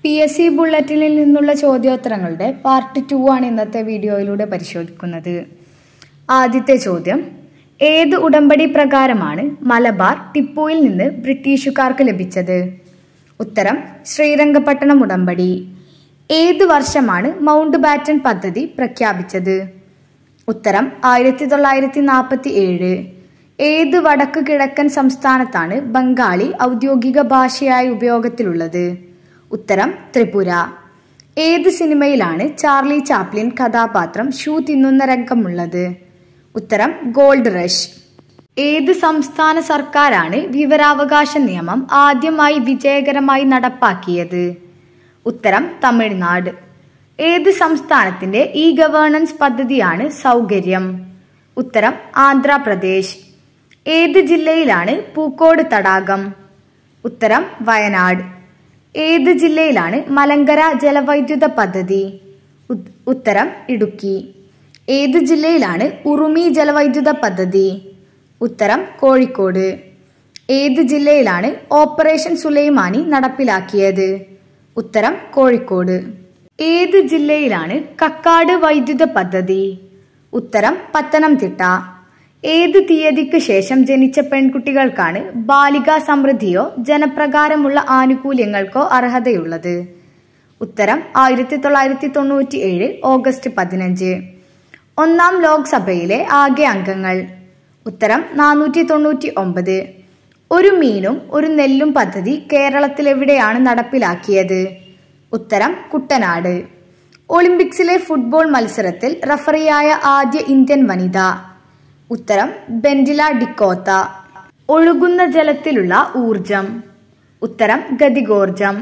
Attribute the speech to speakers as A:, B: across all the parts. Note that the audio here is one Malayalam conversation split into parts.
A: പി എസ് സി ബുള്ളറ്റിനിൽ നിന്നുള്ള ചോദ്യോത്തരങ്ങളുടെ പാർട്ട് ടു ആണ് ഇന്നത്തെ വീഡിയോയിലൂടെ പരിശോധിക്കുന്നത് ആദ്യത്തെ ചോദ്യം ഏത് ഉടമ്പടി പ്രകാരമാണ് മലബാർ ടിപ്പുവിൽ നിന്ന് ബ്രിട്ടീഷുകാർക്ക് ലഭിച്ചത് ഉത്തരം ശ്രീരംഗപട്ടണം ഉടമ്പടി ഏത് വർഷമാണ് മൗണ്ട് ബാറ്റൻ പദ്ധതി പ്രഖ്യാപിച്ചത് ഉത്തരം ആയിരത്തി തൊള്ളായിരത്തി നാൽപ്പത്തി ഏഴ് ഏത് വടക്കു കിഴക്കൻ സംസ്ഥാനത്താണ് ബംഗാളി ഔദ്യോഗിക ഭാഷയായി ഉപയോഗത്തിലുള്ളത് ഉത്തരം ത്രിപുര ഏത് സിനിമയിലാണ് ചാർലി ചാപ്ലിൻ കഥാപാത്രം ഷൂ തിന്നുന്ന രംഗമുള്ളത് ഉത്തരം ഗോൾഡ് റഷ് ഏത് സംസ്ഥാന സർക്കാരാണ് വിവരാവകാശ നിയമം ആദ്യമായി വിജയകരമായി നടപ്പാക്കിയത് ഉത്തരം തമിഴ്നാട് ഏത് സംസ്ഥാനത്തിന്റെ ഇ ഗവേണൻസ് പദ്ധതിയാണ് സൗകര്യം ഉത്തരം ആന്ധ്രാപ്രദേശ് ഏത് ജില്ലയിലാണ് പൂക്കോട് തടാകം ഉത്തരം വയനാട് ഏത് ജില്ലയിലാണ് മലങ്കര ജലവൈദ്യുത പദ്ധതി ഉത്- ഉത്തരം ഇടുക്കി ഏത് ജില്ലയിലാണ് ഉറുമി ജലവൈദ്യുത പദ്ധതി ഉത്തരം കോഴിക്കോട് ഏത് ജില്ലയിലാണ് ഓപ്പറേഷൻ സുലൈമാനി നടപ്പിലാക്കിയത് ഉത്തരം കോഴിക്കോട് ഏത് ജില്ലയിലാണ് കക്കാട് വൈദ്യുത പദ്ധതി ഉത്തരം പത്തനംതിട്ട ഏത് തീയതിക്ക് ശേഷം ജനിച്ച പെൺകുട്ടികൾക്കാണ് ബാലികാ സമൃദ്ധിയോ ജനപ്രകാരമുള്ള ആനുകൂല്യങ്ങൾക്കോ അർഹതയുള്ളത് ഉത്തരം ആയിരത്തി തൊള്ളായിരത്തി തൊണ്ണൂറ്റി ഏഴ് ഓഗസ്റ്റ് പതിനഞ്ച് ഒന്നാം ലോക്സഭയിലെ ആകെ അംഗങ്ങൾ ഉത്തരം നാനൂറ്റി തൊണ്ണൂറ്റി ഒമ്പത് ഒരു മീനും ഒരു നെല്ലും പദ്ധതി കേരളത്തിൽ എവിടെയാണ് നടപ്പിലാക്കിയത് ഉത്തരം കുട്ടനാട് ഒളിമ്പിക്സിലെ ഫുട്ബോൾ മത്സരത്തിൽ റഫറിയായ ആദ്യ ഇന്ത്യൻ വനിത ഉത്തരം ബെൻഡില ഡിക്കോത്ത ഒഴുകുന്ന ജലത്തിലുള്ള ഊർജം ഉത്തരം ഗതികോർജം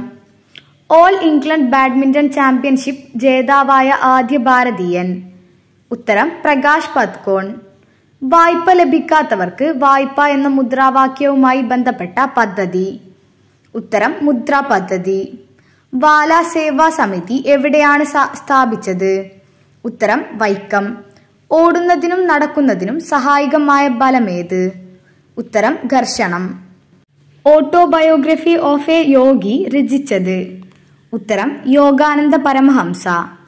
A: ഓൾ ഇംഗ്ലണ്ട് ബാഡ്മിന്റൺ ചാമ്പ്യൻഷിപ്പ് ജേതാവായ ആദ്യ ഭാരതീയൻ ഉത്തരം പ്രകാശ് പത്കോൺ വായ്പ ലഭിക്കാത്തവർക്ക് വായ്പ എന്ന മുദ്രാവാക്യവുമായി ബന്ധപ്പെട്ട പദ്ധതി ഉത്തരം മുദ്ര പദ്ധതി വാല സേവാ സമിതി എവിടെയാണ് സ- സ്ഥാപിച്ചത് ഉത്തരം വൈക്കം ഓടുന്നതിനും നടക്കുന്നതിനും സഹായകമായ ബലമേത് ഉത്തരം ഘർഷണം ഓട്ടോബയോഗ്രഫി ഓഫ് എ യോഗി രചിച്ചത് ഉത്തരം യോഗാനന്ദ പരമഹംസ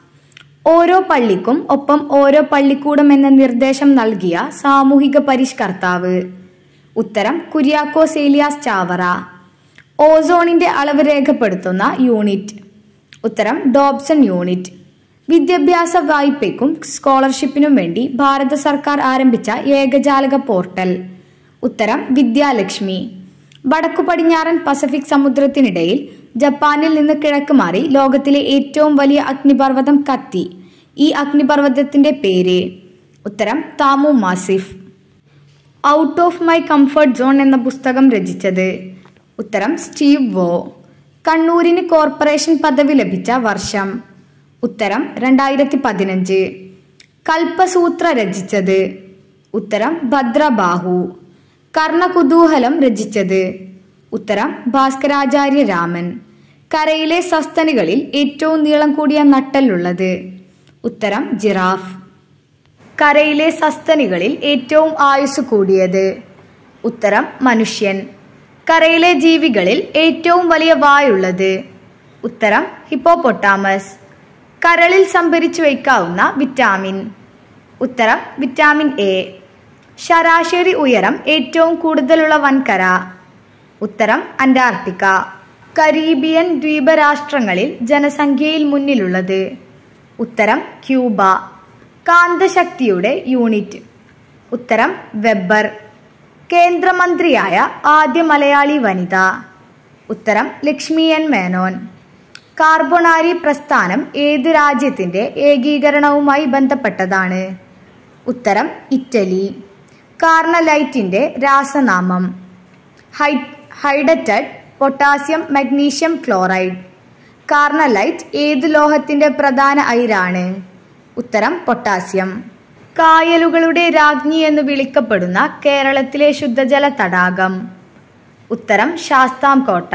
A: ഓരോ പള്ളിക്കും ഒപ്പം ഓരോ പള്ളിക്കൂടം എന്ന നിർദ്ദേശം നൽകിയ സാമൂഹിക പരിഷ്കർത്താവ് ഉത്തരം കുര്യാക്കോസ് ഏലിയാസ് ചാവറ ഓസോണിന്റെ അളവ് രേഖപ്പെടുത്തുന്ന യൂണിറ്റ് ഉത്തരം ഡോബ്സൺ യൂണിറ്റ് വിദ്യാഭ്യാസ വായ്പയ്ക്കും സ്കോളർഷിപ്പിനും വേണ്ടി ഭാരത സർക്കാർ ആരംഭിച്ച ഏകജാലക പോർട്ടൽ ഉത്തരം വിദ്യാലക്ഷ്മി വടക്കു പടിഞ്ഞാറൻ പസഫിക് സമുദ്രത്തിനിടയിൽ ജപ്പാനിൽ നിന്ന് കിഴക്ക് മാറി ലോകത്തിലെ ഏറ്റവും വലിയ അഗ്നിപർവ്വതം കത്തി ഈ അഗ്നിപർവ്വതത്തിന്റെ പേര് ഉത്തരം Tamu Massif out of my comfort zone എന്ന പുസ്തകം രചിച്ചത് ഉത്തരം സ്റ്റീവ് വോ കണ്ണൂരിന് കോർപ്പറേഷൻ പദവി ലഭിച്ച വർഷം ഉത്തരം രണ്ടായിരത്തി പതിനഞ്ച് കൽപ്പസൂത്ര രചിച്ചത് ഉത്തരം ഭദ്രബാഹു കർണകുതൂഹലം രചിച്ചത് ഉത്തരം ഭാസ്കരാചാര്യ രാമൻ കരയിലെ സസ്തനികളിൽ ഏറ്റവും നീളം കൂടിയ നട്ടലുള്ളത് ഉത്തരം ജിറാഫ് കരയിലെ സസ്തനികളിൽ ഏറ്റവും ആയുസ് കൂടിയത് ഉത്തരം മനുഷ്യൻ കരയിലെ ജീവികളിൽ ഏറ്റവും വലിയ വായുള്ളത് ഉത്തരം ഹിപ്പോപ്പൊട്ടാമസ് കരളിൽ സംഭരിച്ചു വയ്ക്കാവുന്ന വിറ്റാമിൻ ഉത്തരം വിറ്റാമിൻ എ ശരാശരി ഉയരം ഏറ്റവും കൂടുതലുള്ള വൻകര ഉത്തരം അന്റാർട്ടിക്ക കരീബിയൻ ദ്വീപരാഷ്ട്രങ്ങളിൽ ജനസംഖ്യയിൽ മുന്നിലുള്ളത് ഉത്തരം ക്യൂബ കാന്തശക്തിയുടെ യൂണിറ്റ് ഉത്തരം വെബർ കേന്ദ്രമന്ത്രിയായ ആദ്യ മലയാളി വനിത ഉത്തരം ലക്ഷ്മി എൻ മേനോൻ കാർബണാരി പ്രസ്ഥാനം ഏത് രാജ്യത്തിന്റെ ഏകീകരണവുമായി ബന്ധപ്പെട്ടതാണ് ഉത്തരം ഇറ്റലി കാർണലൈറ്റിന്റെ രാസനാമം ഹൈ ഹൈഡറ്റഡ് പൊട്ടാസ്യം മഗ്നീഷ്യം ക്ലോറൈഡ് കാർണലൈറ്റ് ഏത് ലോഹത്തിന്റെ പ്രധാന അയിരാണ് ഉത്തരം പൊട്ടാസ്യം കായലുകളുടെ രാജ്ഞി എന്ന് വിളിക്കപ്പെടുന്ന കേരളത്തിലെ ശുദ്ധജല തടാകം ഉത്തരം ശാസ്താംകോട്ട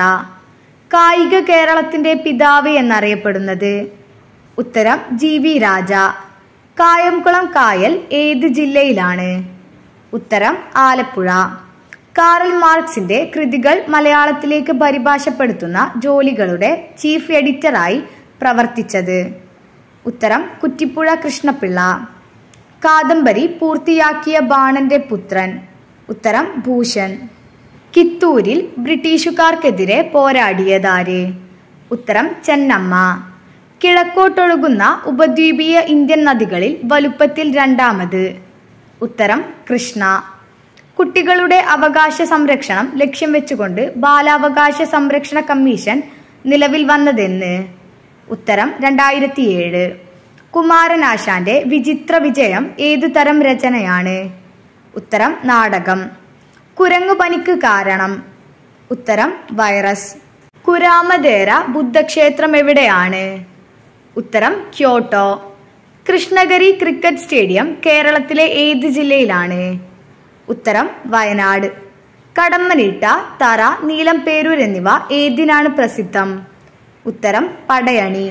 A: കായിക കേരളത്തിന്റെ പിതാവ് എന്നറിയപ്പെടുന്നത് ഉത്തരം ജി വി രാജ കായംകുളം കായൽ ഏത് ജില്ലയിലാണ് ഉത്തരം ആലപ്പുഴ കാറൽ മാർക്സിന്റെ കൃതികൾ മലയാളത്തിലേക്ക് പരിഭാഷപ്പെടുത്തുന്ന ജോലികളുടെ ചീഫ് എഡിറ്ററായി പ്രവർത്തിച്ചത് ഉത്തരം കുറ്റിപ്പുഴ കൃഷ്ണപിള്ള കാദംബരി പൂർത്തിയാക്കിയ ബാണന്റെ പുത്രൻ ഉത്തരം ഭൂഷൺ കിത്തൂരിൽ ബ്രിട്ടീഷുകാർക്കെതിരെ പോരാടിയതാര് ഉത്തരം ചെന്നമ്മ കിഴക്കോട്ടൊഴുകുന്ന ഉപദ്വീപീയ ഇന്ത്യൻ നദികളിൽ വലുപ്പത്തിൽ രണ്ടാമത് ഉത്തരം കൃഷ്ണ കുട്ടികളുടെ അവകാശ സംരക്ഷണം ലക്ഷ്യം വെച്ചുകൊണ്ട് ബാലാവകാശ സംരക്ഷണ കമ്മീഷൻ നിലവിൽ വന്നതെന്ന് ഉത്തരം രണ്ടായിരത്തി ഏഴ് കുമാരനാശാന്റെ വിചിത്ര വിജയം ഏതു തരം രചനയാണ് ഉത്തരം നാടകം കുരങ്ങുപനിക്ക് കാരണം ഉത്തരം വൈറസ് കുരാമദേര ബുദ്ധക്ഷേത്രം എവിടെയാണ് ഉത്തരം ക്യോട്ടോ കൃഷ്ണഗിരി ക്രിക്കറ്റ് സ്റ്റേഡിയം കേരളത്തിലെ ഏത് ജില്ലയിലാണ് ഉത്തരം വയനാട് കടമ്മനിട്ട തറ നീലം പേരൂർ എന്നിവ ഏതിനാണ് പ്രസിദ്ധം ഉത്തരം പടയണി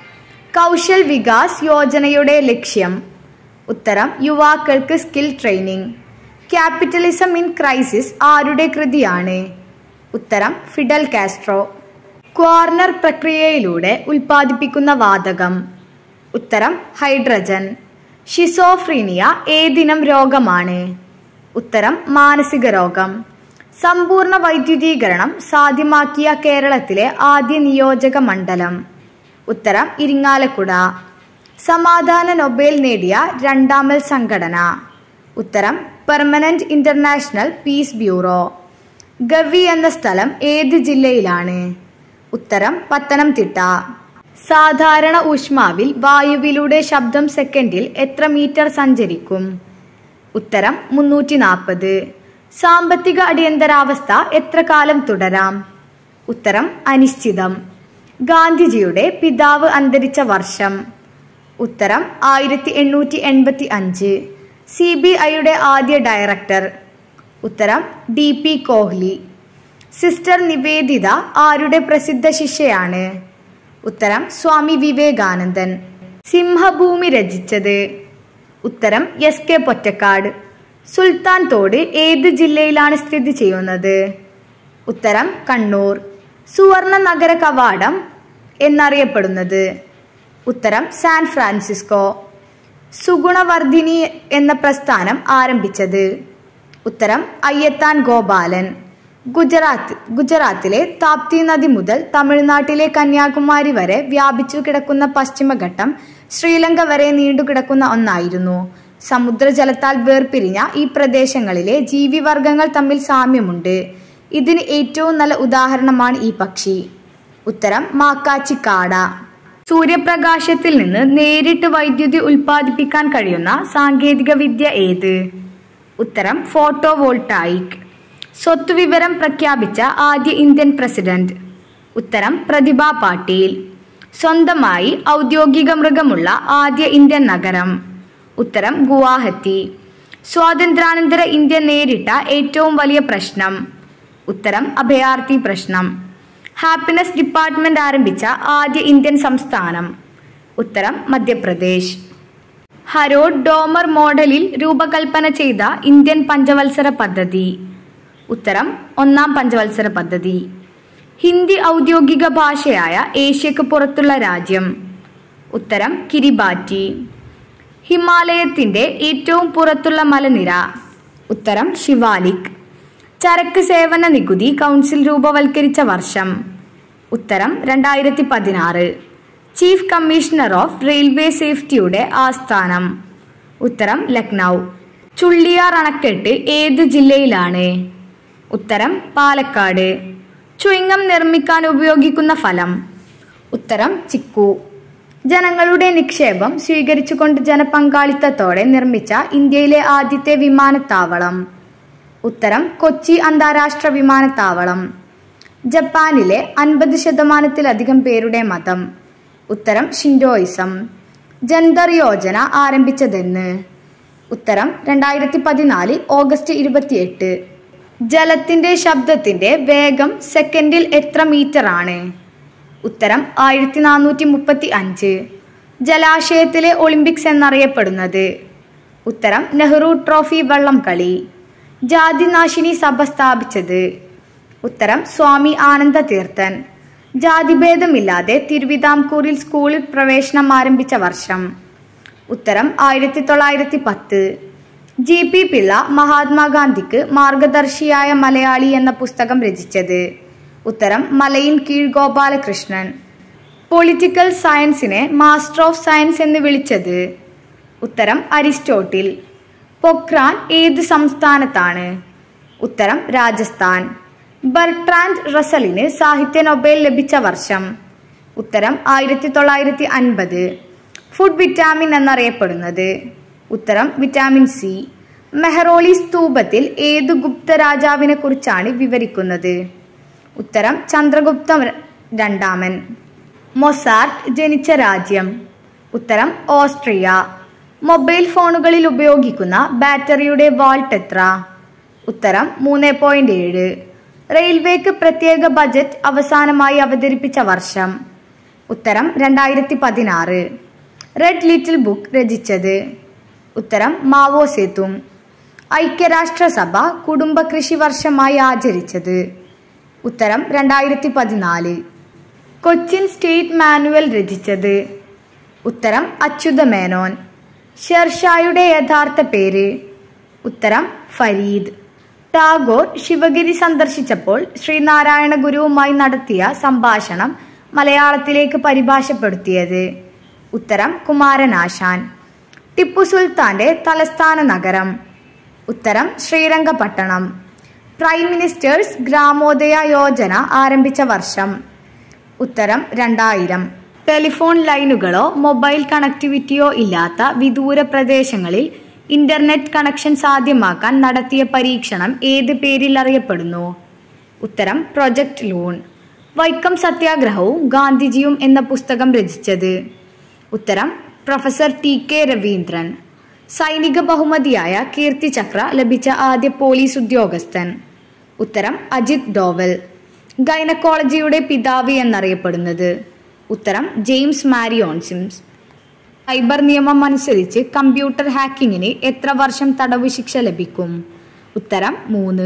A: കൗശൽ വികാസ് യോജനയുടെ ലക്ഷ്യം ഉത്തരം യുവാക്കൾക്ക് skill training capitalism in crisis ആരുടെ കൃതിയാണ് ഉത്തരം ഫിഡൽ കാസ്ട്രോ ക്വാർണർ പ്രക്രിയയിലൂടെ ഉൽപ്പാദിപ്പിക്കുന്ന വാതകം ഉത്തരം ഹൈഡ്രജൻ ഷിസോഫ്രീനിയ ഏതിനം രോഗമാണ് ഉത്തരം മാനസിക രോഗം സമ്പൂർണ്ണ വൈദ്യുതീകരണം സാധ്യമാക്കിയ കേരളത്തിലെ ആദ്യ നിയോജക മണ്ഡലം ഉത്തരം ഇരിങ്ങാലക്കുട സമാധാന നൊബേൽ നേടിയ രണ്ടാമൽ സംഘടന ഉത്തരം permanent international peace bureau Gavi എന്ന സ്ഥലം ഏത് ജില്ലയിലാണ് ഉത്തരം പത്തനംതിട്ട സാധാരണ ഊഷ്മാവിൽ വായുവിലൂടെ ശബ്ദം സെക്കൻഡിൽ എത്ര മീറ്റർ സഞ്ചരിക്കും ഉത്തരം മുന്നൂറ്റി നാൽപ്പത് സാമ്പത്തിക അടിയന്തരാവസ്ഥ എത്ര കാലം തുടരാം ഉത്തരം അനിശ്ചിതം ഗാന്ധിജിയുടെ പിതാവ് അന്തരിച്ച വർഷം ഉത്തരം ആയിരത്തി എണ്ണൂറ്റി എൺപത്തി അഞ്ച് സി ബി ഐയുടെ ആദ്യ ഡയറക്ടർ ഉത്തരം D P Kohli sister Nivedita ആരുടെ പ്രസിദ്ധ ശിഷ്യയാണ് ഉത്തരം സ്വാമി വിവേകാനന്ദൻ സിംഹഭൂമി രചിച്ചത് ഉത്തരം എസ് കെ പൊറ്റക്കാട് സുൽത്താൻ തോട് ഏത് ജില്ലയിലാണ് സ്ഥിതി ചെയ്യുന്നത് ഉത്തരം കണ്ണൂർ സുവർണ നഗര കവാടം എന്നറിയപ്പെടുന്നത് ഉത്തരം സാൻ ഫ്രാൻസിസ്കോ സുഗുണവർദ്ധിനി എന്ന പ്രസ്ഥാനം ആരംഭിച്ചത് ഉത്തരം അയ്യത്താൻ ഗോപാലൻ ഗുജറാത്ത് ഗുജറാത്തിലെ താപ്തി നദി മുതൽ തമിഴ്നാട്ടിലെ കന്യാകുമാരി വരെ വ്യാപിച്ചു കിടക്കുന്ന പശ്ചിമഘട്ടം ശ്രീലങ്ക വരെ നീണ്ടുകിടക്കുന്ന ഒന്നായിരുന്നു സമുദ്രജലത്താൽ വേർപിരിഞ്ഞ ഈ പ്രദേശങ്ങളിലെ ജീവിവർഗങ്ങൾ തമ്മിൽ സാമ്യമുണ്ട് ഇതിന് ഏറ്റവും നല്ല ഉദാഹരണമാണ് ഈ പക്ഷി ഉത്തരം മാക്കാച്ചിക്കാട സൂര്യപ്രകാശത്തിൽ നിന്ന് നേരിട്ട് വൈദ്യുതി ഉൽപ്പാദിപ്പിക്കാൻ കഴിയുന്ന സാങ്കേതിക വിദ്യ ഏത് ഉത്തരം ഫോട്ടോ വോൾട്ടായിക് സ്വത്ത് വിവരം പ്രഖ്യാപിച്ച ആദ്യ ഇന്ത്യൻ പ്രസിഡന്റ് ഉത്തരം പ്രതിഭ പാട്ടീൽ സ്വന്തമായി ഔദ്യോഗിക മൃഗമുള്ള ആദ്യ ഇന്ത്യൻ നഗരം ഉത്തരം ഗുവാഹത്തി സ്വാതന്ത്ര്യാനന്തര ഇന്ത്യ നേരിട്ട ഏറ്റവും വലിയ പ്രശ്നം ഉത്തരം അഭയാർത്ഥി പ്രശ്നം ഹാപ്പിനെസ് ഡിപ്പാർട്ട്മെന്റ് ആരംഭിച്ച ആദ്യ ഇന്ത്യൻ സംസ്ഥാനം ഉത്തരം മധ്യപ്രദേശ് ഹരോഡ് ഡോമർ മോഡലിൽ രൂപകൽപ്പന ചെയ്ത ഇന്ത്യൻ പഞ്ചവത്സര പദ്ധതി ഉത്തരം ഒന്നാം പഞ്ചവത്സര പദ്ധതി ഹിന്ദി ഔദ്യോഗിക ഭാഷയായ ഏഷ്യക്ക് പുറത്തുള്ള രാജ്യം ഉത്തരം കിരിബാറ്റി ഹിമാലയത്തിന്റെ ഏറ്റവും പുറത്തുള്ള മലനിര ഉത്തരം ശിവാലിക് ചരക്ക് സേവന നികുതി കൗൺസിൽ രൂപവൽക്കരിച്ച വർഷം ഉത്തരം രണ്ടായിരത്തി പതിനാറ് ചീഫ് കമ്മീഷണർ ഓഫ് റെയിൽവേ സേഫ്റ്റിയുടെ ആസ്ഥാനം ഉത്തരം ലക്നൗ ചുള്ളിയാർ അണക്കെട്ട് ഏത് ജില്ലയിലാണ് ഉത്തരം പാലക്കാട് ചുയിങ്ങം നിർമ്മിക്കാൻ ഉപയോഗിക്കുന്ന ഫലം ഉത്തരം ചിക്കു ജനങ്ങളുടെ നിക്ഷേപം സ്വീകരിച്ചുകൊണ്ട് ജനപങ്കാളിത്തത്തോടെ നിർമ്മിച്ച ഇന്ത്യയിലെ ആദ്യത്തെ വിമാനത്താവളം ഉത്തരം കൊച്ചി അന്താരാഷ്ട്ര വിമാനത്താവളം ജപ്പാനിലെ അൻപത് ശതമാനത്തിലധികം പേരുടെ മതം ഉത്തരം ഷിൻഡോയിസം ജന്തർ യോജന ആരംഭിച്ചതെന്ന് ഉത്തരം രണ്ടായിരത്തി പതിനാല് ഓഗസ്റ്റ് ഇരുപത്തിയെട്ട് ജലത്തിന്റെ ശബ്ദത്തിന്റെ വേഗം സെക്കൻഡിൽ എത്ര മീറ്റർ ആണ് ഉത്തരം ആയിരത്തി നാനൂറ്റി മുപ്പത്തി അഞ്ച് ജലാശയത്തിലെ ഒളിമ്പിക്സ് എന്നറിയപ്പെടുന്നത് ഉത്തരം നെഹ്റു ട്രോഫി വള്ളം കളി ജാതിനാശിനി സഭ സ്ഥാപിച്ചത് ഉത്തരം സ്വാമി ആനന്ദ തീർത്ഥൻ ജാതിഭേദമില്ലാതെ തിരുവിതാംകൂറിൽ സ്കൂളിൽ പ്രവേശനം ആരംഭിച്ച വർഷം ഉത്തരം ആയിരത്തി തൊള്ളായിരത്തി പത്ത് ജി പി പിള്ള മഹാത്മാഗാന്ധിക്ക് മാർഗദർശിയായ മലയാളി എന്ന പുസ്തകം രചിച്ചത് ഉത്തരം മലയിൻ കീഴ് ഗോപാലകൃഷ്ണൻ പൊളിറ്റിക്കൽ സയൻസിനെ മാസ്റ്റർ ഓഫ് സയൻസ് എന്ന് വിളിച്ചത് ഉത്തരം അരിസ്റ്റോട്ടിൽ പൊക്രാൻ ഏത് സംസ്ഥാനത്താണ് ഉത്തരം രാജസ്ഥാൻ ബർട്രാൻഡ് റസലിന് സാഹിത്യ നൊബേൽ ലഭിച്ച വർഷം ഉത്തരം ആയിരത്തി തൊള്ളായിരത്തി അൻപത് ഫുഡ് വിറ്റാമിൻ എന്നറിയപ്പെടുന്നത് ഉത്തരം വിറ്റാമിൻ സി മെഹറോളി സ്തൂപത്തിൽ ഏതു ഗുപ്ത രാജാവിനെ കുറിച്ചാണ് വിവരിക്കുന്നത് ഉത്തരം ചന്ദ്രഗുപ്ത രണ്ടാമൻ മൊസാർട്ട് ജനിച്ച രാജ്യം ഉത്തരം ഓസ്ട്രിയ മൊബൈൽ ഫോണുകളിൽ ഉപയോഗിക്കുന്ന ബാറ്ററിയുടെ വാൾട്ട് എത്ര ഉത്തരം മൂന്ന് പോയിന്റ് ഏഴ് റെയിൽവേക്ക് പ്രത്യേക ബജറ്റ് അവസാനമായി അവതരിപ്പിച്ച വർഷം ഉത്തരം രണ്ടായിരത്തി പതിനാറ് റെഡ് ലിറ്റിൽ ബുക്ക് രചിച്ചത് ഉത്തരം മാവോ സേതുങ് ഐക്യരാഷ്ട്രസഭ കുടുംബ കൃഷി വർഷമായി ആചരിച്ചത് ഉത്തരം രണ്ടായിരത്തി പതിനാല് കൊച്ചിൻ സ്റ്റേറ്റ് മാനുവൽ രചിച്ചത് ഉത്തരം അച്യുത മേനോൻ ഷെർഷായുടെ യഥാർത്ഥ പേര് ഉത്തരം ഫരീദ് ടാഗോർ ശിവഗിരി സന്ദർശിച്ചപ്പോൾ ശ്രീനാരായണ ഗുരുവുമായി നടത്തിയ സംഭാഷണം മലയാളത്തിലേക്ക് പരിഭാഷപ്പെടുത്തിയത് ഉത്തരം കുമാരനാശാൻ ടിപ്പു സുൽത്താന്റെ തലസ്ഥാന നഗരം ഉത്തരം ശ്രീരംഗപട്ടണം പ്രൈം മിനിസ്റ്റേഴ്സ് ഗ്രാമോദയ യോജന ആരംഭിച്ച വർഷം ഉത്തരം രണ്ടായിരം ടെലിഫോൺ ലൈനുകളോ മൊബൈൽ കണക്ടിവിറ്റിയോ ഇല്ലാത്ത വിദൂര പ്രദേശങ്ങളിൽ ഇന്റർനെറ്റ് കണക്ഷൻ സാധ്യമാക്കാൻ നടത്തിയ പരീക്ഷണം ഏത് പേരിൽ അറിയപ്പെടുന്നു ഉത്തരം പ്രൊജക്ട് ലൂൺ വൈക്കം സത്യാഗ്രഹവും ഗാന്ധിജിയും എന്ന പുസ്തകം രചിച്ചത് ഉത്തരം പ്രൊഫസർ ടി കെ രവീന്ദ്രൻ സൈനിക ബഹുമതിയായ കീർത്തി ചക്ര ലഭിച്ച ആദ്യ പോലീസ് ഉദ്യോഗസ്ഥൻ ഉത്തരം അജിത് ഡോവൽ ഗൈനക്കോളജിയുടെ പിതാവ് എന്നറിയപ്പെടുന്നത് ഉത്തരം ജെയിംസ് മാരിയോൺസിംസ് സൈബർ നിയമം അനുസരിച്ച് കമ്പ്യൂട്ടർ ഹാക്കിങ്ങിന് എത്ര വർഷം തടവ് ശിക്ഷ ലഭിക്കും ഉത്തരം മൂന്ന്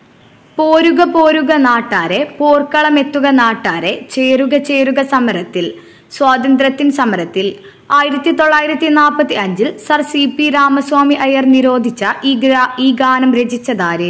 A: പോരുക പോരുക നാട്ടാരെ പോർക്കളമെത്തുക നാട്ടാരെ ചേരുക ചേരുക സമരത്തിൽ സ്വാതന്ത്ര്യത്തിൻ സമരത്തിൽ ആയിരത്തി തൊള്ളായിരത്തി നാൽപ്പത്തി അഞ്ചിൽ sir C P Ramaswamy Iyer നിരോധിച്ച ഈ ഗ്രാ ഈ ഗാനം രചിച്ചതാര്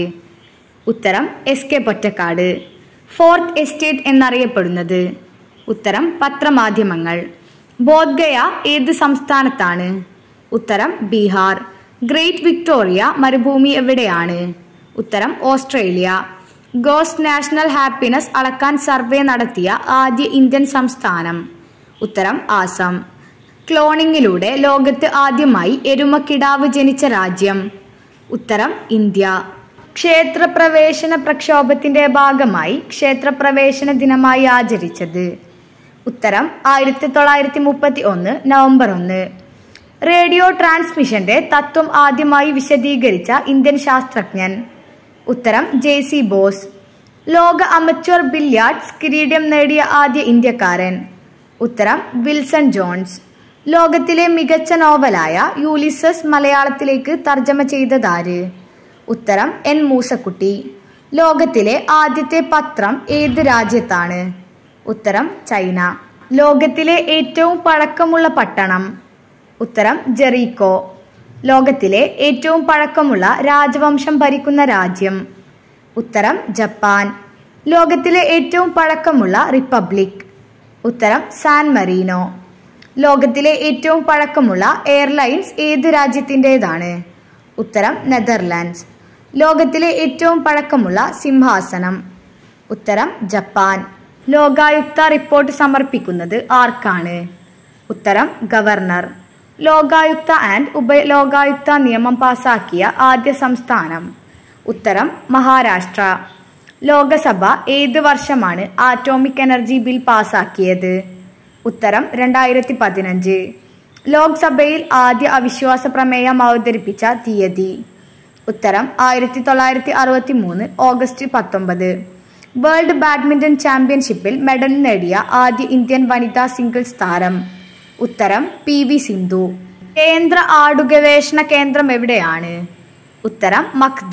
A: ഉത്തരം S K Pottekkatt fourth estate എന്നറിയപ്പെടുന്നത് ഉത്തരം പത്രമാധ്യമങ്ങൾ ബോധ്ഗയ ഏത് സംസ്ഥാനത്താണ് ഉത്തരം ബീഹാർ ഗ്രേറ്റ് വിക്ടോറിയ മരുഭൂമി എവിടെയാണ് ഉത്തരം ഓസ്ട്രേലിയ ഗോസ് നാഷണൽ ഹാപ്പിനെസ് അളക്കാൻ സർവേ നടത്തിയ ആദ്യ ഇന്ത്യൻ സംസ്ഥാനം ഉത്തരം ആസാം ക്ലോണിങ്ങിലൂടെ ലോകത്ത് ആദ്യമായി എരുമക്കിടാവ് ജനിച്ച രാജ്യം ഉത്തരം ഇന്ത്യ ക്ഷേത്രപ്രവേശന പ്രക്ഷോഭത്തിന്റെ ഭാഗമായി ക്ഷേത്രപ്രവേശന ദിനമായി ആചരിച്ചത് ഉത്തരം ആയിരത്തി തൊള്ളായിരത്തി മുപ്പത്തി ഒന്ന് നവംബർ ഒന്ന് റേഡിയോ ട്രാൻസ്മിഷന്റെ തത്വം ആദ്യമായി വിശദീകരിച്ച ഇന്ത്യൻ ശാസ്ത്രജ്ഞൻ ഉത്തരം ജെ സി ബോസ് ലോക അമച്വർ ബില്യാർഡ്സ് കിരീടം നേടിയ ആദ്യ ഇന്ത്യക്കാരൻ ഉത്തരം വിൽസൺ ജോൺസ് ലോകത്തിലെ മികച്ച നോവലായ യൂലിസസ് മലയാളത്തിലേക്ക് തർജ്ജമ ചെയ്തതാര് ഉത്തരം എൻ മൂസക്കുട്ടി ലോകത്തിലെ ആദ്യത്തെ പത്രം ഏത് രാജ്യത്താണ് ഉത്തരം ചൈന ലോകത്തിലെ ഏറ്റവും പഴക്കമുള്ള പട്ടണം ഉത്തരം ജെറീക്കോ ലോകത്തിലെ ഏറ്റവും പഴക്കമുള്ള രാജവംശം ഭരിക്കുന്ന രാജ്യം ഉത്തരം ജപ്പാൻ ലോകത്തിലെ ഏറ്റവും പഴക്കമുള്ള റിപ്പബ്ലിക് ഉത്തരം സാൻ മറീനോ ലോകത്തിലെ ഏറ്റവും പഴക്കമുള്ള എയർലൈൻസ് ഏത് രാജ്യത്തിൻ്റെതാണ് ഉത്തരം നെതർലാൻഡ്സ് ലോകത്തിലെ ഏറ്റവും പഴക്കമുള്ള സിംഹാസനം ഉത്തരം ജപ്പാൻ ലോകായുക്ത റിപ്പോർട്ട് സമർപ്പിക്കുന്നത് ആർക്കാണ് ഉത്തരം ഗവർണർ ലോകായുക്ത ആൻഡ് ഉപലോകായുക്ത നിയമം പാസാക്കിയ ആദ്യ സംസ്ഥാനം ഉത്തരം മഹാരാഷ്ട്ര ലോകസഭ ഏത് വർഷമാണ് ആറ്റോമിക് എനർജി ബിൽ പാസാക്കിയത് ഉത്തരം രണ്ടായിരത്തി പതിനഞ്ച് ലോക്സഭയിൽ ആദ്യ അവിശ്വാസ പ്രമേയം അവതരിപ്പിച്ച തീയതി ഉത്തരം ആയിരത്തി തൊള്ളായിരത്തി അറുപത്തി മൂന്ന് ഓഗസ്റ്റ് പത്തൊമ്പത് വേൾഡ് ബാഡ്മിന്റൺ ചാമ്പ്യൻഷിപ്പിൽ മെഡൽ നേടിയ ആദ്യ ഇന്ത്യൻ വനിതാ സിംഗിൾസ് താരം ഉത്തരം പി വി സിന്ധു കേന്ദ്ര ആടുഗവേഷണ കേന്ദ്രം എവിടെയാണ് ഉത്തരം മഖ്ദൂം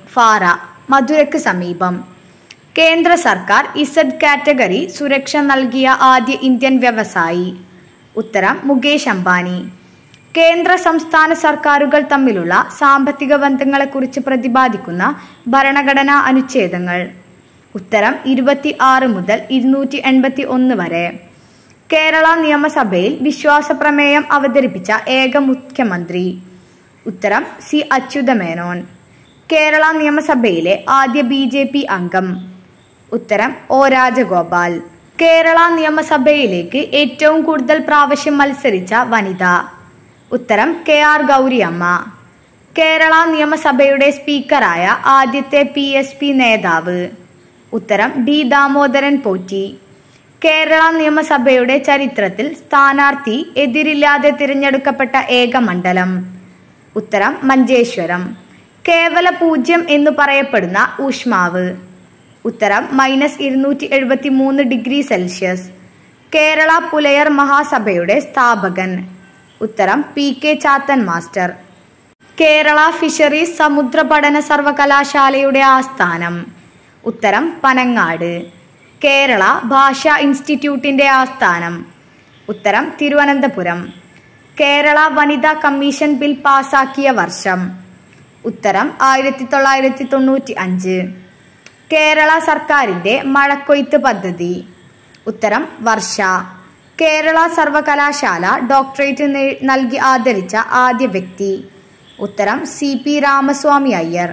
A: ഫാറ മധുരയ്ക്ക് സമീപം കേന്ദ്ര സർക്കാർ ഇസഡ് കാറ്റഗറി സുരക്ഷ നൽകിയ ആദ്യ ഇന്ത്യൻ വ്യവസായി ഉത്തരം മുകേഷ് അംബാനി കേന്ദ്ര സംസ്ഥാന സർക്കാരുകൾ തമ്മിലുള്ള സാമ്പത്തിക ബന്ധങ്ങളെക്കുറിച്ച് പ്രതിപാദിക്കുന്ന ഭരണഘടനാ അനുച്ഛേദങ്ങൾ ഉത്തരം ഇരുപത്തി ആറ് മുതൽ ഇരുന്നൂറ്റി എൺപത്തി ഒന്ന് വരെ കേരള നിയമസഭയിൽ വിശ്വാസ പ്രമേയം അവതരിപ്പിച്ച ഏക മുഖ്യമന്ത്രി ഉത്തരം സി അച്യുതമേനോൻ കേരള നിയമസഭയിലെ ആദ്യ ബി ജെ പി അംഗം ഉത്തരം ഒ രാജഗോപാൽ കേരള നിയമസഭയിലേക്ക് ഏറ്റവും കൂടുതൽ പ്രാവശ്യം മത്സരിച്ച വനിത ഉത്തരം കെ ആർ ഗൗരിയമ്മ കേരള നിയമസഭയുടെ സ്പീക്കറായ ആദ്യത്തെ പി എസ് പി നേതാവ് ഉത്തരം ഡി ദാമോദരൻ പോറ്റി കേരള നിയമസഭയുടെ ചരിത്രത്തിൽ സ്ഥാനാർത്ഥി എതിരില്ലാതെ തിരഞ്ഞെടുക്കപ്പെട്ട ഏക മണ്ഡലം ഉത്തരം മഞ്ചേശ്വരം കേവല പൂജ്യം എന്നു പറയപ്പെടുന്ന ഊഷ്മാവ് ഉത്തരം മൈനസ് ഇരുന്നൂറ്റി എഴുപത്തി മൂന്ന് ഡിഗ്രി സെൽഷ്യസ് കേരള പുലയർ മഹാസഭയുടെ സ്ഥാപകൻ ഉത്തരം P K Chathan master Kerala fisheries സമുദ്ര പഠന സർവകലാശാലയുടെ ആസ്ഥാനം ഉത്തരം പനങ്ങാട് കേരള ഭാഷാ ഇൻസ്റ്റിറ്റ്യൂട്ടിന്റെ ആസ്ഥാനം ഉത്തരം തിരുവനന്തപുരം കേരള വനിതാ കമ്മീഷൻ ബിൽ പാസാക്കിയ വർഷം ഉത്തരം ആയിരത്തി തൊള്ളായിരത്തി തൊണ്ണൂറ്റി അഞ്ച് കേരള സർക്കാരിന്റെ മഴക്കൊയ്ത്ത് പദ്ധതി ഉത്തരം വർഷ കേരള സർവകലാശാല ഡോക്ടറേറ്റ് നേ- നൽകി ആദരിച്ച ആദ്യ വ്യക്തി ഉത്തരം സി പി രാമസ്വാമി അയ്യർ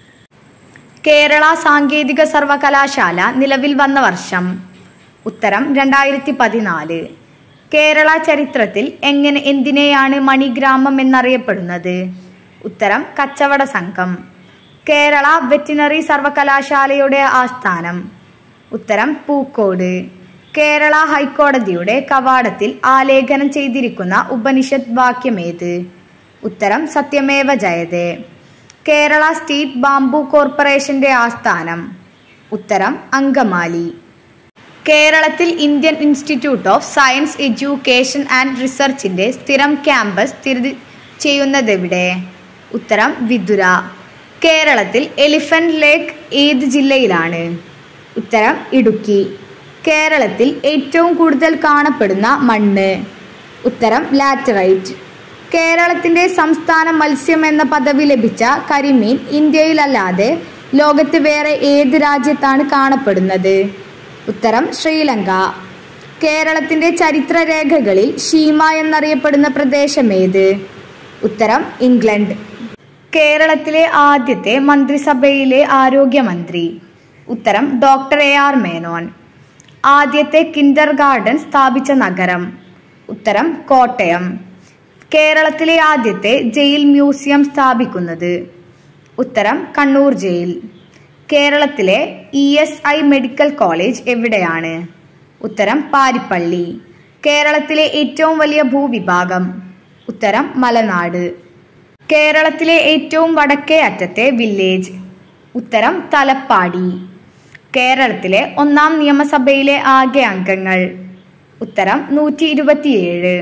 A: കേരള സാങ്കേതിക സർവകലാശാല നിലവിൽ വന്ന വർഷം ഉത്തരം രണ്ടായിരത്തി പതിനാല് കേരള ചരിത്രത്തിൽ എങ്ങനെ എന്തിനെയാണ് മണിഗ്രാമം എന്നറിയപ്പെടുന്നത് ഉത്തരം കച്ചവട സംഘം കേരള വെറ്റിനറി സർവകലാശാലയുടെ ആസ്ഥാനം ഉത്തരം പൂക്കോട് കേരള ഹൈക്കോടതിയുടെ കവാടത്തിൽ ആലേഖനം ചെയ്തിരിക്കുന്ന ഉപനിഷത്ത് വാക്യമേത് ഉത്തരം സത്യമേവ ജയതേ കേരള സ്റ്റേറ്റ് ബാംബു കോർപ്പറേഷന്റെ ആസ്ഥാനം ഉത്തരം അങ്കമാലി കേരളത്തിൽ Indian institute of science education and റിസർച്ചിന്റെ സ്ഥിരം ക്യാമ്പസ് സ്ഥിതി ചെയ്യുന്നതെവിടെ ഉത്തരം വിതുര കേരളത്തിൽ എലിഫന്റ് ലേക്ക് ഏത് ജില്ലയിലാണ് ഉത്തരം ഇടുക്കി കേരളത്തിൽ ഏറ്റവും കൂടുതൽ കാണപ്പെടുന്ന മണ്ണ് ഉത്തരം ലാറ്ററൈറ്റ് കേരളത്തിന്റെ സംസ്ഥാന മത്സ്യം എന്ന പദവി ലഭിച്ച കരിമീൻ ഇന്ത്യയിലല്ലാതെ ലോകത്ത് വേറെ ഏത് രാജ്യത്താണ് കാണപ്പെടുന്നത് ഉത്തരം ശ്രീലങ്ക കേരളത്തിന്റെ ചരിത്രരേഖകളിൽ ഷീമ എന്നറിയപ്പെടുന്ന പ്രദേശമേത് ഉത്തരം ഇംഗ്ലണ്ട് കേരളത്തിലെ ആദ്യത്തെ മന്ത്രിസഭയിലെ ആരോഗ്യമന്ത്രി ഉത്തരം ഡോക്ടർ എ ആർ മേനോൻ ആദ്യത്തെ കിൻഡർ ഗാർഡൻ സ്ഥാപിച്ച നഗരം ഉത്തരം കോട്ടയം കേരളത്തിലെ ആദ്യത്തെ ജയിൽ മ്യൂസിയം സ്ഥാപിക്കുന്നത് ഉത്തരം കണ്ണൂർ ജയിൽ കേരളത്തിലെ E S I medical college എവിടെയാണ് ഉത്തരം പാരിപ്പള്ളി കേരളത്തിലെ ഏറ്റവും വലിയ ഭൂവിഭാഗം ഉത്തരം മലനാട് കേരളത്തിലെ ഏറ്റവും വടക്കേ അറ്റത്തെ വില്ലേജ് ഉത്തരം തലപ്പാടി കേരളത്തിലെ ഒന്നാം നിയമസഭയിലെ ആകെ അംഗങ്ങൾ ഉത്തരം നൂറ്റി ഇരുപത്തിയേഴ്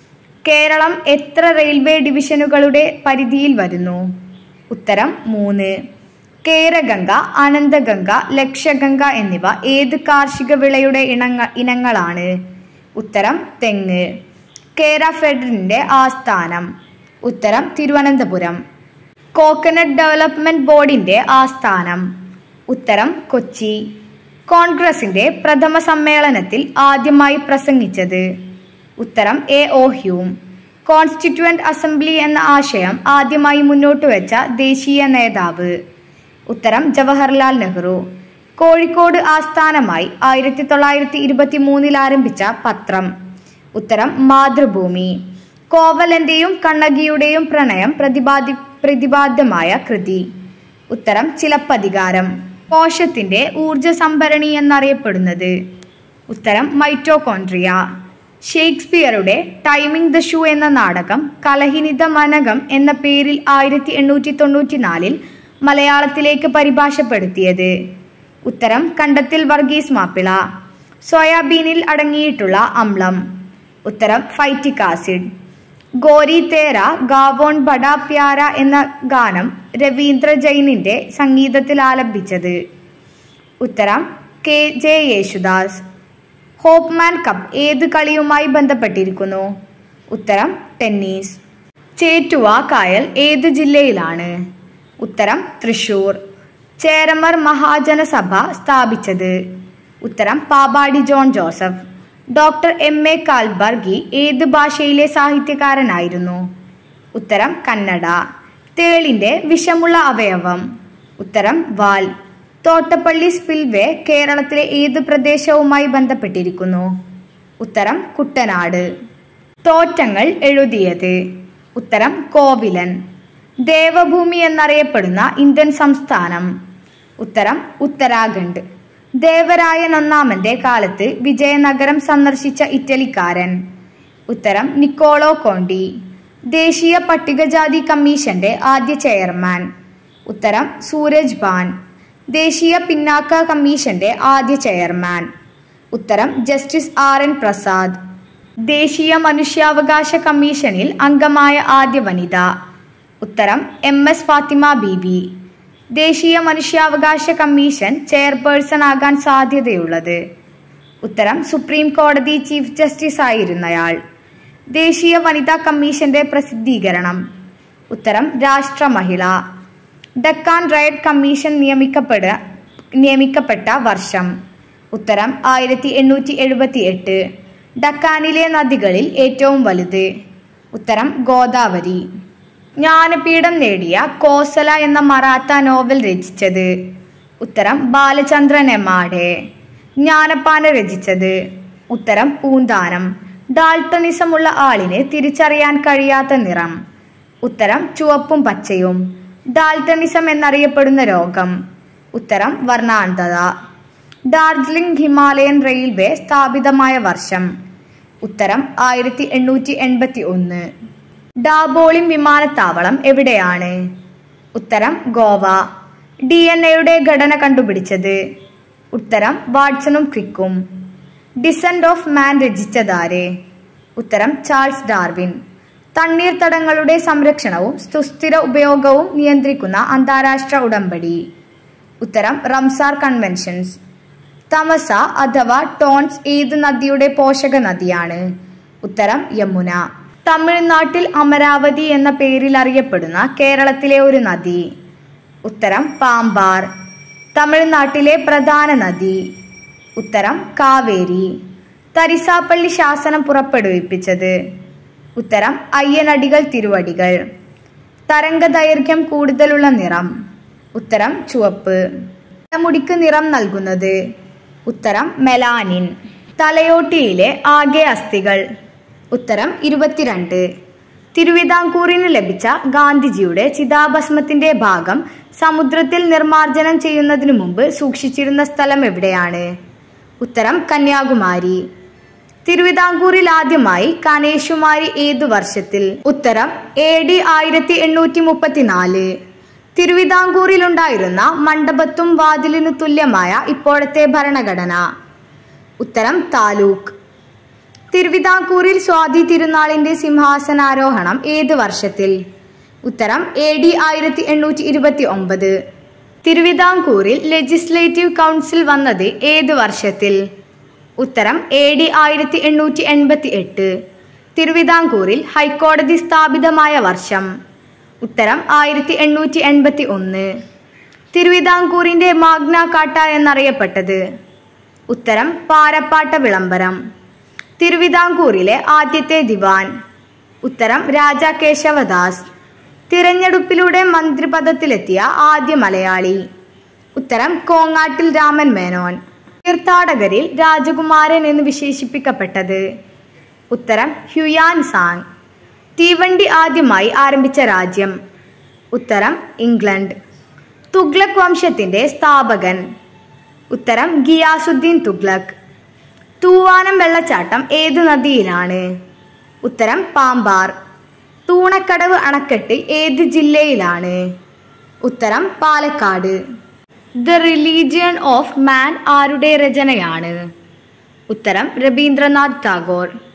A: കേരളം എത്ര റെയിൽവേ ഡിവിഷനുകളുടെ പരിധിയിൽ വരുന്നു ഉത്തരം മൂന്ന് കേരഗംഗ അനന്തഗംഗ ലക്ഷഗംഗ എന്നിവ ഏത് കാർഷിക വിളയുടെ ഇനങ്ങ ഇനങ്ങളാണ് ഉത്തരം തെങ്ങ് കേര ഫെഡറിന്റെ ആസ്ഥാനം ഉത്തരം തിരുവനന്തപുരം കോക്കനട്ട് ഡെവലപ്മെന്റ് ബോർഡിന്റെ ആസ്ഥാനം ഉത്തരം കൊച്ചി കോൺഗ്രസിന്റെ പ്രഥമ സമ്മേളനത്തിൽ ആദ്യമായി പ്രസംഗിച്ചത് ഉത്തരം A O Hume constituent assembly എന്ന ആശയം ആദ്യമായി മുന്നോട്ട് വെച്ച ദേശീയ നേതാവ് ഉത്തരം ജവഹർലാൽ നെഹ്റു കോഴിക്കോട് ആസ്ഥാനമായി ആയിരത്തി തൊള്ളായിരത്തി ഇരുപത്തി മൂന്നിൽ ആരംഭിച്ച പത്രം ഉത്തരം മാതൃഭൂമി കോവലന്റെയും കണ്ണകിയുടെയും പ്രണയം പ്രതിപാദി പ്രതിപാദ്യമായ കൃതി ഉത്തരം ചിലപ്പതികാരം കോശത്തിന്റെ ഊർജ സംഭരണി എന്നറിയപ്പെടുന്നത് ഉത്തരം മൈറ്റോകോൺട്രിയ ഷേക്സ്പിയറുടെ ടൈമിംഗ് ദ ഷൂ എന്ന നാടകം കലഹിനിത മനകം എന്ന പേരിൽ ആയിരത്തി എണ്ണൂറ്റി തൊണ്ണൂറ്റിനാലിൽ മലയാളത്തിലേക്ക് പരിഭാഷപ്പെടുത്തിയത് ഉത്തരം കണ്ടത്തിൽ വർഗീസ് മാപ്പിള സോയാബീനിൽ അടങ്ങിയിട്ടുള്ള അമ്ലം ഉത്തരം ഫൈറ്റിക് ആസിഡ് ഗോരി തേര ഗാവോൺ ബഡാ പ്യാര എന്ന ഗാനം രവീന്ദ്ര ജൈനിന്റെ സംഗീതത്തിൽ ആലപിച്ചത് ഉത്തരം K J Yesudas Hopman cup ഏത് കളിയുമായി ബന്ധപ്പെട്ടിരിക്കുന്നു ഉത്തരം ടെന്നീസ് ചേറ്റുവ കായൽ ഏത് ജില്ലയിലാണ് ഉത്തരം തൃശൂർ ചേരമർ മഹാജനസഭ സ്ഥാപിച്ചത് ഉത്തരം പാപാടി John Joseph doctor M A Kalburgi ഏത് ഭാഷയിലെ സാഹിത്യകാരനായിരുന്നു ഉത്തരം കന്നഡ തേളിന്റെ വിഷമുള്ള അവയവം ഉത്തരം വാൽ തോട്ടപ്പള്ളി സ്പിൽവേ കേരളത്തിലെ ഏത് പ്രദേശവുമായി ബന്ധപ്പെട്ടിരിക്കുന്നു ഉത്തരം കുട്ടനാട് തോറ്റങ്ങൾ എഴുതിയത് ഉത്തരം കോവിലൻ ദേവഭൂമി എന്നറിയപ്പെടുന്ന ഇന്ത്യൻ സംസ്ഥാനം ഉത്തരം ഉത്തരാഖണ്ഡ് ദേവരായൻ ഒന്നാമന്റെ കാലത്ത് വിജയനഗരം സന്ദർശിച്ച ഇറ്റലിക്കാരൻ ഉത്തരം നിക്കോളോ കോണ്ടി ദേശീയ പട്ടികജാതി കമ്മീഷന്റെ ആദ്യ ചെയർമാൻ ഉത്തരം സൂരജ് ബാൻ ദേശീയ പിന്നാക്ക കമ്മീഷന്റെ ആദ്യ ചെയർമാൻ ഉത്തരം ജസ്റ്റിസ് ആർ എൻ പ്രസാദ് ദേശീയ മനുഷ്യാവകാശ കമ്മീഷനിൽ അംഗമായ ആദ്യ വനിത ഉത്തരം എം എസ് ഫാത്തിമ ബീബി ദേശീയ മനുഷ്യാവകാശ കമ്മീഷൻ ചെയർപേഴ്സൺ ആകാൻ സാധ്യതയുള്ളത് ഉത്തരം സുപ്രീം കോടതി ചീഫ് ജസ്റ്റിസ് ആയിരുന്നയാൾ ദേശീയ വനിതാ കമ്മീഷന്റെ പ്രസിദ്ധീകരണം ഉത്തരം രാഷ്ട്ര മഹിള ഡക്കാൻ റൈഡ് കമ്മീഷൻ നിയമിക്കപ്പെട നിയമിക്കപ്പെട്ട വർഷം ഉത്തരം ആയിരത്തി എണ്ണൂറ്റി എഴുപത്തി എട്ട് ഡക്കാനിലെ നദികളിൽ ഏറ്റവും വലുത് ഉത്തരം ഗോദാവരി ജ്ഞാനപീഠം നേടിയ കോസല എന്ന മറാത്ത നോവൽ രചിച്ചത് ഉത്തരം ബാലചന്ദ്ര നെമാഡെ ജ്ഞാനപ്പാന രചിച്ചത് ഉത്തരം പൂന്താനം ഡാൾട്ടണിസമുള്ള ആളിന് തിരിച്ചറിയാൻ കഴിയാത്ത നിറം ഉത്തരം ചുവപ്പും പച്ചയും ഡാൾട്ടണിസം എന്നറിയപ്പെടുന്ന രോഗം ഉത്തരം വർണ്ണാന്തത ഡാർജിലിംഗ് ഹിമാലയൻ റെയിൽവേ സ്ഥാപിതമായ വർഷം ഉത്തരം ആയിരത്തി എണ്ണൂറ്റി എൺപത്തി ഒന്ന് ഡാബോളിം വിമാനത്താവളം എവിടെയാണ് ഉത്തരം ഗോവ ഡി എൻ എയുടെ ഘടന കണ്ടുപിടിച്ചത് ഉത്തരം വാട്സണും ക്രിക്കും ഡിസെൻഡ് ഓഫ് മാൻ രചിച്ചതാര് ഉത്തരം ചാൾസ് ഡാർവിൻ തണ്ണീർത്തടങ്ങളുടെ സംരക്ഷണവും സുസ്ഥിര ഉപയോഗവും നിയന്ത്രിക്കുന്ന അന്താരാഷ്ട്ര ഉടമ്പടി ഉത്തരം റംസാർ കൺവെൻഷൻസ് തമസ അഥവാ ടോൺസ് ഏത് നദിയുടെ പോഷക നദിയാണ് ഉത്തരം യമുന തമിഴ്നാട്ടിൽ അമരാവതി എന്ന പേരിൽ അറിയപ്പെടുന്ന കേരളത്തിലെ ഒരു നദി ഉത്തരം പാമ്പാർ തമിഴ്നാട്ടിലെ പ്രധാന നദി ഉത്തരം കാവേരി തരിസാപ്പള്ളി ശാസനം പുറപ്പെടുവിപ്പിച്ചത് ഉത്തരം അയ്യനടികൾ തിരുവടികൾ തരംഗ ദൈർഘ്യം കൂടുതലുള്ള നിറം ഉത്തരം ചുവപ്പ് തലമുടിക്ക് നിറം നൽകുന്നത് ഉത്തരം മെലാനിൻ തലയോട്ടിയിലെ ആകെ അസ്ഥികൾ ഉത്തരം ഇരുപത്തിരണ്ട് തിരുവിതാംകൂറിന് ലഭിച്ച ഗാന്ധിജിയുടെ ചിതാഭസ്മത്തിന്റെ ഭാഗം സമുദ്രത്തിൽ നിർമ്മാർജ്ജനം ചെയ്യുന്നതിനു മുമ്പ് സൂക്ഷിച്ചിരുന്ന സ്ഥലം എവിടെയാണ് ഉത്തരം കന്യാകുമാരി തിരുവിതാംകൂറിൽ ആദ്യമായി കനേഷുമാരി ഏതു വർഷത്തിൽ ഉത്തരം എ ഡി ആയിരത്തി എണ്ണൂറ്റി മുപ്പത്തിനാല് തിരുവിതാംകൂറിലുണ്ടായിരുന്ന മണ്ഡപത്തും വാതിലിനു തുല്യമായ ഇപ്പോഴത്തെ ഭരണഘടന ഉത്തരം താലൂക്ക് തിരുവിതാംകൂറിൽ സ്വാതി തിരുനാളിന്റെ സിംഹാസനാരോഹണം ഏത് വർഷത്തിൽ ഉത്തരം എ ഡി ആയിരത്തി എണ്ണൂറ്റി ഇരുപത്തി ഒമ്പത് തിരുവിതാംകൂറിൽ ലെജിസ്ലേറ്റീവ് കൗൺസിൽ വന്നത് ഏത് വർഷത്തിൽ ഉത്തരം എ ഡി ആയിരത്തി എണ്ണൂറ്റി എൺപത്തി എട്ട് തിരുവിതാംകൂറിൽ ഹൈക്കോടതി സ്ഥാപിതമായ വർഷം ഉത്തരം ആയിരത്തി എണ്ണൂറ്റി എൺപത്തി ഒന്ന് തിരുവിതാംകൂറിന്റെ മാഗ്ന കാട്ട എന്നറിയപ്പെട്ടത് ഉത്തരം പാരപ്പാട്ട വിളംബരം തിരുവിതാംകൂറിലെ ആദ്യത്തെ ദിവാൻ ഉത്തരം രാജ കേശവദാസ് തിരഞ്ഞെടുപ്പിലൂടെ മന്ത്രിപദത്തിലെത്തിയ ആദ്യ മലയാളി ഉത്തരം കോങ്ങാട്ടിൽ രാമൻ മേനോൻ തീർത്ഥാടകരിൽ രാജകുമാരൻ എന്ന് വിശേഷിപ്പിക്കപ്പെട്ടത് ഉത്തരം ഹ്യുയാൻ സാങ് തീവണ്ടി ആദ്യമായി ആരംഭിച്ച രാജ്യം ഉത്തരം ഇംഗ്ലണ്ട് തുഗ്ലക് വംശത്തിന്റെ സ്ഥാപകൻ ഉത്തരം ഗിയാസുദ്ദീൻ തുഗ്ലക് തൂവാനം വെള്ളച്ചാട്ടം ഏത് നദിയിലാണ് ഉത്തരം പാമ്പാർ തൂണക്കടവ് അണക്കെട്ട് ഏത് ജില്ലയിലാണ് ഉത്തരം Palakkad the religion of man ആരുടെ രചനയാണ് ഉത്തരം രവീന്ദ്രനാഥ് ടാഗോർ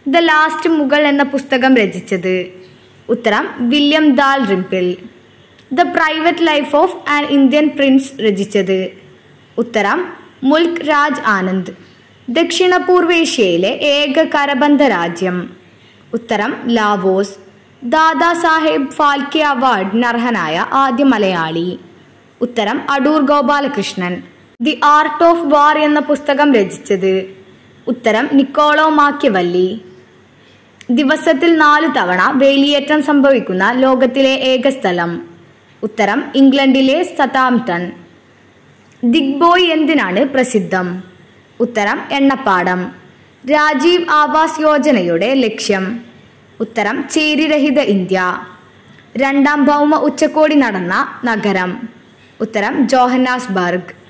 A: ദ ലാസ്റ്റ് മുഗൾ എന്ന പുസ്തകം രചിച്ചത് ഉത്തരം William Dalrymple the private life of an Indian prince രചിച്ചത് ഉത്തരം മുൽക്ക് രാജ് ആനന്ദ് ദക്ഷിണ പൂർവേഷ്യയിലെ ഏക കരബന്ധ രാജ്യം ഉത്തരം ലാവോസ് ദാദാ സാഹേബ് ഫാൽക്കെ അവാർഡിന് അർഹനായ ആദ്യ മലയാളി ഉത്തരം Adoor Gopalakrishnan the art of war എന്ന പുസ്തകം രചിച്ചത് ഉത്തരം നിക്കോളോ മാക്യവല്ലി ദിവസത്തിൽ നാലു തവണ വേലിയേറ്റം സംഭവിക്കുന്ന ലോകത്തിലെ ഏക സ്ഥലം ഉത്തരം ഇംഗ്ലണ്ടിലെ സതാംപ്ടൺ ദിഗ്ബോയ് എന്തിനാണ് പ്രസിദ്ധം ഉത്തരം എണ്ണപ്പാടം രാജീവ് ആവാസ് യോജനയുടെ ലക്ഷ്യം ഉത്തരം ചേരിരഹിത ഇന്ത്യ രണ്ടാം ഭൗമ ഉച്ചകോടി നടന്ന നഗരം ഉത്തരം ജോഹന്നാസ്ബർഗ്